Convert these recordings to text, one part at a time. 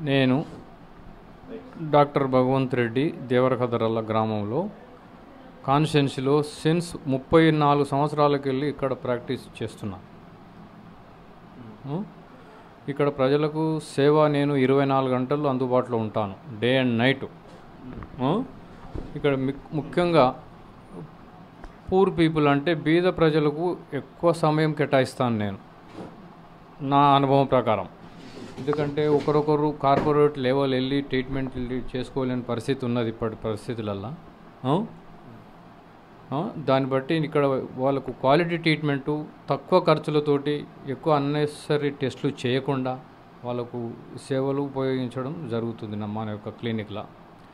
నేను డాక్టర్ భగవంత్ రెడ్డి దేవరకదరల్ల గ్రామంలో కాన్స్టిట్యున్సీలో సిన్స్ ముప్పై నాలుగు సంవత్సరాలకు వెళ్ళి ఇక్కడ ప్రాక్టీస్ చేస్తున్నా ఉం? ఇక్కడ ప్రజలకు సేవ నేను ఇరవై నాలుగు గంటలు అందుబాటులో ఉంటాను డే అండ్ నైట్ ఇక్కడ మి- ముఖ్యంగా పూర్ పీపుల్ అంటే బీద ప్రజలకు ఎక్కువ సమయం కేటాయిస్తాను నేను నా అనుభవం ప్రకారం ఎందుకంటే ఒకరొకరు కార్పొరేట్ లెవెల్ వెళ్ళి ట్రీట్మెంట్ వెళ్ళి చేసుకోలేని పరిస్థితి ఉన్నది ఇప్పటి పరిస్థితులల్లో ఆ? ఆ, దాన్ని బట్టి ఇక్కడ వాళ్ళకు క్వాలిటీ ట్రీట్మెంటు తక్కువ ఖర్చులతోటి ఎక్కువ అన్నెసరీ టెస్టులు చేయకుండా వాళ్ళకు సేవలు ఉపయోగించడం జరుగుతుంది నా మన యొక్క క్లినిక్లో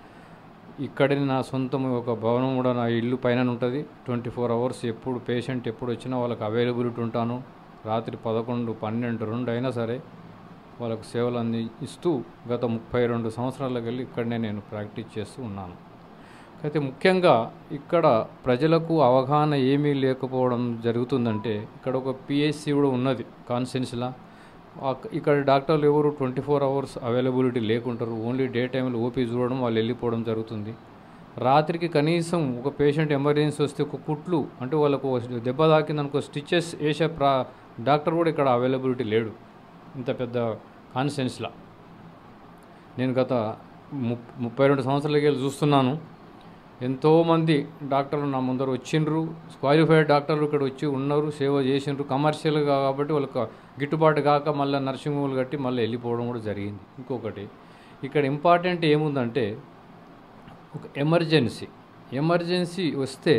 ఇక్కడే నా సొంతం ఒక భవనం కూడా నా ఇల్లు పైన ఉంటుంది ట్వంటీ ఫోర్ అవర్స్ ఎప్పుడు పేషెంట్ ఎప్పుడు వచ్చినా వాళ్ళకి అవైలబిలిటీ ఉంటాను రాత్రి పదకొండు పన్నెండు రెండు అయినా సరే వాళ్ళకు సేవలు అంది ఇస్తూ గత ముప్పై రెండు సంవత్సరాలకు వెళ్ళి ఇక్కడనే నేను ప్రాక్టీస్ చేస్తూ ఉన్నాను అయితే ముఖ్యంగా ఇక్కడ ప్రజలకు అవగాహన ఏమీ లేకపోవడం జరుగుతుందంటే ఇక్కడ ఒక పిఎస్సి కూడా ఉన్నది కాన్స్టెన్సీలా ఇక్కడ డాక్టర్లు ఎవరు ట్వంటీ ఫోర్ అవర్స్ అవైలబిలిటీ లేకుంటారు ఓన్లీ డే టైంలో ఓపీ చూడడం వాళ్ళు వెళ్ళిపోవడం జరుగుతుంది రాత్రికి కనీసం ఒక పేషెంట్ ఎమర్జెన్సీ వస్తే ఒక కుట్లు అంటే వాళ్ళకు ఒక దెబ్బ తాకిందనుకో స్టిచెస్ వేసే ప్రా డాక్టర్ కూడా ఇక్కడ అవైలబిలిటీ లేడు ఇంత పెద్ద కాన్స్టెన్స్లా నేను గత ముప్ ముప్పై రెండు సంవత్సరాలకి వెళ్ళి చూస్తున్నాను ఎంతోమంది డాక్టర్లు నా ముందర వచ్చిండ్రు క్వాలిఫైడ్ డాక్టర్లు ఇక్కడ వచ్చి ఉన్నారు సేవ చేసిండ్రు కమర్షియల్గా కాబట్టి వాళ్ళకి గిట్టుబాటు కాక మళ్ళీ నర్సింగ్ హోమ్లు కట్టి మళ్ళీ వెళ్ళిపోవడం కూడా జరిగింది ఇంకొకటి ఇక్కడ ఇంపార్టెంట్ ఏముందంటే ఒక ఎమర్జెన్సీ ఎమర్జెన్సీ వస్తే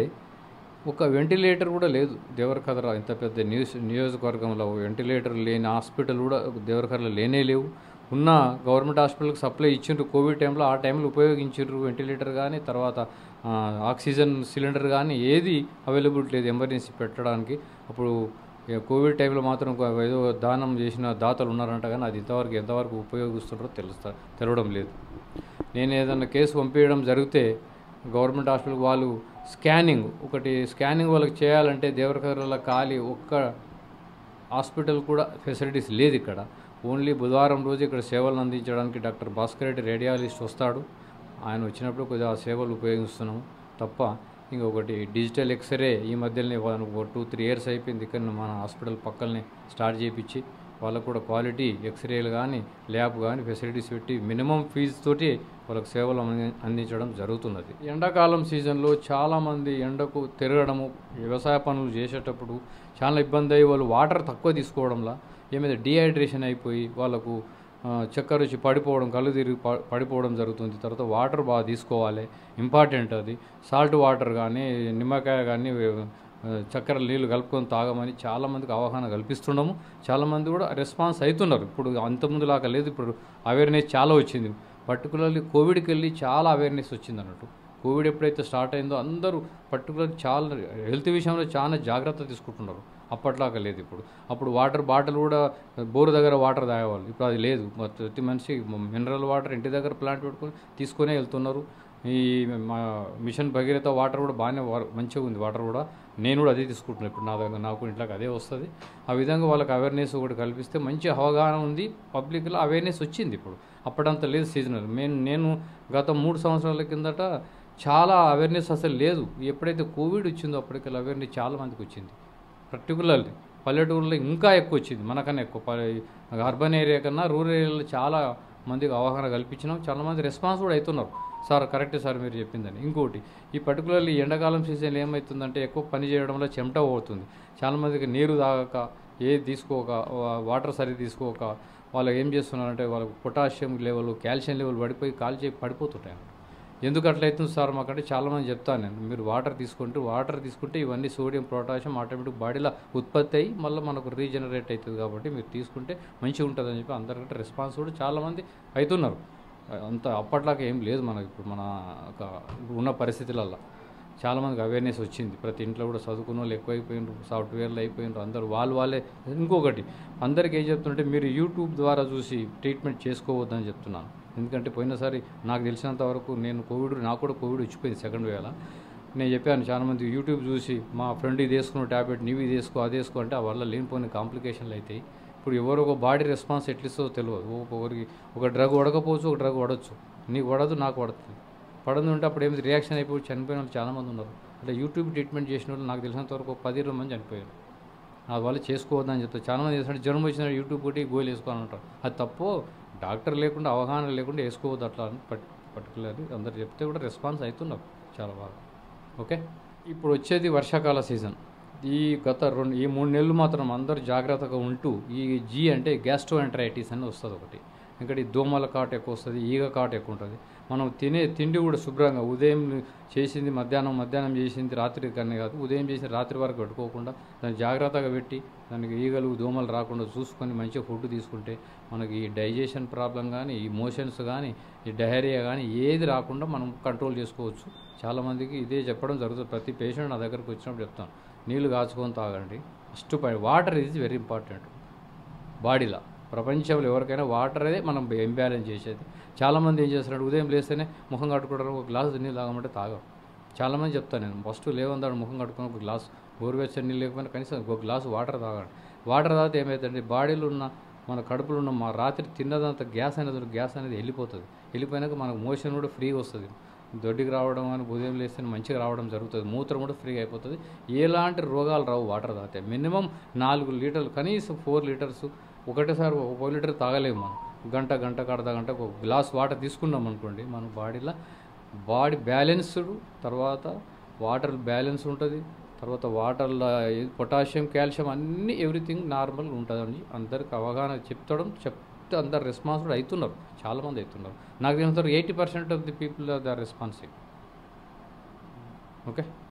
ఒక వెంటిలేటర్ కూడా లేదు దేవరకథర ఇంత పెద్ద న్యూస్ నియోజకవర్గంలో వెంటిలేటర్ లేని హాస్పిటల్ కూడా దేవరకథలో లేనే లేవు ఉన్న గవర్నమెంట్ హాస్పిటల్కి సప్లై ఇచ్చిండ్రు కోవిడ్ టైంలో ఆ టైంలో ఉపయోగించిండ్రు వెంటిలేటర్ కానీ తర్వాత ఆ, ఆక్సిజన్ సిలిండర్ కానీ ఏది అవైలబిలిటీ లేదు ఎమర్జెన్సీ పెట్టడానికి అప్పుడు ఇక కోవిడ్ టైంలో మాత్రం ఒక ఏదో దానం చేసిన దాతలు ఉన్నారంట కానీ అది ఇంతవరకు ఎంతవరకు ఉపయోగిస్తుంటారో తెలుస్తా తెలవడం లేదు నేను ఏదన్నా కేసు పంపించడం జరిగితే గవర్నమెంట్ హాస్పిటల్ వాళ్ళు స్కానింగ్ ఒకటి స్కానింగ్ వాళ్ళకి చేయాలంటే దేవరకర్రల ఖాళీ ఒక్క హాస్పిటల్ కూడా ఫెసిలిటీస్ లేదు ఇక్కడ ఓన్లీ బుధవారం రోజు ఇక్కడ సేవలు అందించడానికి డాక్టర్ భాస్కర్ రెడ్డి రేడియాలజిస్ట్ వస్తాడు ఆయన వచ్చినప్పుడు కొద్దిగా ఆ సేవలు ఉపయోగిస్తున్నాము తప్ప ఇంకొకటి డిజిటల్ ఎక్స్రే ఈ మధ్యలోనే ఒక టూ త్రీ ఇయర్స్ అయిపోయింది ఇక్కడ మన హాస్పిటల్ పక్కనే స్టార్ట్ చేయించి వాళ్ళకు కూడా క్వాలిటీ ఎక్స్రేలు కానీ ల్యాబ్ కానీ ఫెసిలిటీస్ పెట్టి మినిమం ఫీజు తోటి వాళ్ళకి సేవలు అంది- అందించడం జరుగుతున్నది ఎండాకాలం సీజన్లో చాలామంది ఎండకు తిరగడము వ్యవసాయ పనులు చేసేటప్పుడు చాలా ఇబ్బంది అయ్యి వాళ్ళు వాటర్ తక్కువ తీసుకోవడంలా ఏమైనా డిహైడ్రేషన్ అయిపోయి వాళ్ళకు ఆ, చక్కెర వచ్చి పడిపోవడం కళ్ళు తిరిగి ప- పడిపోవడం జరుగుతుంది తర్వాత వాటర్ బాగా తీసుకోవాలి ఇంపార్టెంట్ అది సాల్ట్ వాటర్ కానీ నిమ్మకాయ కానీ ఆ, చక్కెర నీళ్ళు కలుపుకొని తాగమని చాలామందికి అవగాహన కల్పిస్తున్నాము చాలామంది కూడా రెస్పాన్స్ అవుతున్నారు ఇప్పుడు అంతకుముందు లాగా లేదు ఇప్పుడు అవేర్నెస్ చాలా వచ్చింది పర్టికులర్లీ కోవిడ్కి వెళ్ళి చాలా అవేర్నెస్ వచ్చింది అన్నట్టు కోవిడ్ ఎప్పుడైతే స్టార్ట్ అయిందో అందరూ పర్టికులర్ చాలా హెల్త్ విషయంలో చాలా జాగ్రత్త తీసుకుంటున్నారు అప్పట్లాగా లేదు ఇప్పుడు అప్పుడు వాటర్ బాటిల్ కూడా బోరు దగ్గర వాటర్ తాగేవాళ్ళు ఇప్పుడు అది లేదు మొత్తం ప్రతి మనిషి మినరల్ వాటర్ ఇంటి దగ్గర ప్లాంట్ పెట్టుకొని తీసుకునే వెళ్తున్నారు ఈ మా మిషన్ భగీరథ వాటర్ కూడా బాగానే వా- మంచిగా ఉంది వాటర్ కూడా నేను కూడా అదే తీసుకుంటున్నాను ఇప్పుడు నా దగ్గర నాకు ఇంట్లోకి అదే వస్తుంది ఆ విధంగా వాళ్ళకి అవేర్నెస్ ఒకటి కల్పిస్తే మంచి అవగాహన ఉంది పబ్లిక్లో అవేర్నెస్ వచ్చింది ఇప్పుడు అప్పుడంత లేదు సీజనల్ నేను నేను గత మూడు సంవత్సరాల కిందట చాలా అవేర్నెస్ అసలు లేదు ఎప్పుడైతే కోవిడ్ వచ్చిందో అప్పటికల్లా అవేర్నెస్ చాలా మందికి వచ్చింది పర్టికులర్లీ పల్లెటూరులో ఇంకా ఎక్కువ వచ్చింది మనకన్నా ఎక్కువ ప- అర్బన్ ఏరియా కన్నా రూరల్ ఏరియాలో చాలా మందికి అవగాహన కల్పించినాం చాలా మంది రెస్పాన్స్ కూడా అవుతున్నారు సార్ కరెక్టే సార్ మీరు చెప్పిందని ఇంకోటి ఈ పర్టికులర్లీ ఎండాకాలం సీజన్లో ఏమవుతుందంటే ఎక్కువ పని చేయడం వల్ల చెమట పోతుంది చాలా మందికి నీరు తాగక ఏది తీసుకోక వా- వాటర్ సరి తీసుకోక వాళ్ళు ఏం చేస్తున్నారంటే వాళ్ళకు పొటాషియం లెవెల్ కాల్షియం లెవెల్ పడిపోయి కాల్చి పడిపోతుంటాయి ఎందుకు అట్లా అవుతుంది సార్ మాకంటే చాలామంది చెప్తాను నేను మీరు వాటర్ తీసుకుంటే వాటర్ తీసుకుంటే ఇవన్నీ సోడియం పొటాషియం ఆటోమేటిక్ బాడీలో ఉత్పత్తి అయ్యి మళ్ళీ మనకు రీజనరేట్ అవుతుంది కాబట్టి మీరు తీసుకుంటే మంచిగా ఉంటుందని చెప్పి అందరికంటే రెస్పాన్స్ కూడా చాలామంది అవుతున్నారు అంత అప్పట్లాగా ఏం లేదు మనకి ఇప్పుడు మన ఒక ఉన్న పరిస్థితులలో చాలామందికి అవేర్నెస్ వచ్చింది ప్రతి ఇంట్లో కూడా చదువుకున్న వాళ్ళు ఎక్కువైపోయినారు సాఫ్ట్వేర్లు అయిపోయినారు అందరు వాళ్ళు వాళ్ళే ఇంకొకటి అందరికీ ఏం చెప్తుంటే మీరు యూట్యూబ్ ద్వారా చూసి ట్రీట్మెంట్ చేసుకోవద్దని చెప్తున్నాను ఎందుకంటే పోయినసారి నాకు తెలిసినంత వరకు నేను కోవిడ్ నాకు కూడా కోవిడ్ వచ్చిపోయింది సెకండ్ వేళ నేను చెప్పాను చాలామంది యూట్యూబ్ చూసి మా ఫ్రెండ్ ఇది వేసుకున్న ట్యాబ్లెట్ నీవి ఇది వేసుకో అది వేసుకో అంటే ఆ వల్ల లేనిపోయిన కాంప్లికేషన్లు అవుతాయి ఇప్పుడు ఎవరు ఒక బాడీ రెస్పాన్స్ ఎట్లిస్తుందో తెలియదు ఒక- ఒకరికి ఒక డ్రగ్ పడకపోవచ్చు ఒక డ్రగ్ పడవచ్చు నీకు పడదు నాకు పడుతుంది పడదు ఉంటే అప్పుడు ఏమి రియాక్షన్ అయిపోయి చనిపోయిన వాళ్ళు చాలామంది ఉన్నారు అంటే యూట్యూబ్ ట్రీట్మెంట్ చేసిన వాళ్ళు నాకు తెలిసినంత వరకు ఒక పది ఇరవై మంది చనిపోయారు ఆ వాళ్ళు చేసుకోవద్దని చెప్తారు చాలామంది చేస్తుంటే జ్వరం వచ్చిన యూట్యూబ్ కొట్టి గోలు వేసుకోవాలని అంటారు అది తప్పు డాక్టర్ లేకుండా అవగాహన లేకుండా వేసుకోవద్దు అట్లా అని పట్ పర్టికులర్లీ అందరు చెప్తే కూడా రెస్పాన్స్ అవుతున్నారు చాలా బాగా ఓకే ఇప్పుడు వచ్చేది వర్షాకాల సీజన్ ఈ గత రెండు ఈ మూడు నెలలు మాత్రం అందరూ జాగ్రత్తగా ఉంటూ ఈ జీ అంటే గ్యాస్ట్రోఎంట్రైటిస్ అని వస్తుంది ఒకటి ఇక్కడ ఈ దోమల కాటు ఎక్కువ వస్తుంది ఈగ కాటు ఎక్కువ ఉంటుంది మనం తినే తిండి కూడా శుభ్రంగా ఉదయం చేసింది మధ్యాహ్నం మధ్యాహ్నం చేసింది రాత్రి కానీ కాదు ఉదయం చేసిన రాత్రి వరకు పెట్టుకోకుండా దాన్ని జాగ్రత్తగా పెట్టి దానికి ఈగలు దోమలు రాకుండా చూసుకొని మంచిగా ఫుడ్ తీసుకుంటే మనకి ఈ డైజెషన్ ప్రాబ్లం కానీ ఈ మోషన్స్ కానీ ఈ డహేరియా కానీ ఏది రాకుండా మనం కంట్రోల్ చేసుకోవచ్చు చాలామందికి ఇదే చెప్పడం జరుగుతుంది ప్రతి పేషెంట్ నా దగ్గరకు వచ్చినప్పుడు చెప్తాను నీళ్ళు కాచుకొని తాగండి first water is very important బాడీలో ప్రపంచంలో ఎవరికైనా వాటర్ అనేది మనం ఇంబ్యాలెన్స్ చేసేది చాలామంది ఏం చేస్తున్నారు ఉదయం లేస్తేనే ముఖం కట్టుకుంటారు ఒక గ్లాసు నీళ్ళు తాగమంటే తాగరు చాలామంది చెప్తాను నేను ఫస్ట్ లేవందాడు ముఖం కట్టుకొని ఒక గ్లాస్ గోరువెచ్చని నీళ్ళు లేకపోయినా కనీసం ఒక గ్లాసు వాటర్ తాగండి వాటర్ తాగితే ఏమవుతుందంటే బాడీలో ఉన్న మన కడుపులో ఉన్న మా రాత్రి తిన్నదంతా గ్యాస్ అనేది గ్యాస్ అనేది వెళ్ళిపోతుంది వెళ్ళిపోయినాక మనకు మోషన్ కూడా ఫ్రీగా వస్తుంది దొడ్డికి రావడం కానీ ఉదయం లేస్తే మంచిగా రావడం జరుగుతుంది మూత్రం కూడా ఫ్రీగా అయిపోతుంది ఎలాంటి రోగాలు రావు వాటర్ తాగితే మినిమం నాలుగు లీటర్లు కనీసం ఫోర్ లీటర్స్ ఒకటేసారి ఒక ఫోర్ లీటర్ తాగలేము మనం గంట గంట అర్ధ గంట ఒక గ్లాస్ వాటర్ తీసుకున్నాం అనుకోండి మన బాడీలో బాడీ బ్యాలెన్స్డ్ తర్వాత వాటర్ బ్యాలెన్స్ ఉంటుంది తర్వాత వాటర్లో పొటాషియం కాల్షియం అన్నీ ఎవ్రీథింగ్ నార్మల్ ఉంటుందని అందరికి అవగాహన చెప్తడం చెప్తే అందరు రెస్పాన్స్ కూడా అవుతున్నారు చాలామంది అవుతున్నారు నాకు తెలిసినంత eighty percent of the people are the responsive okay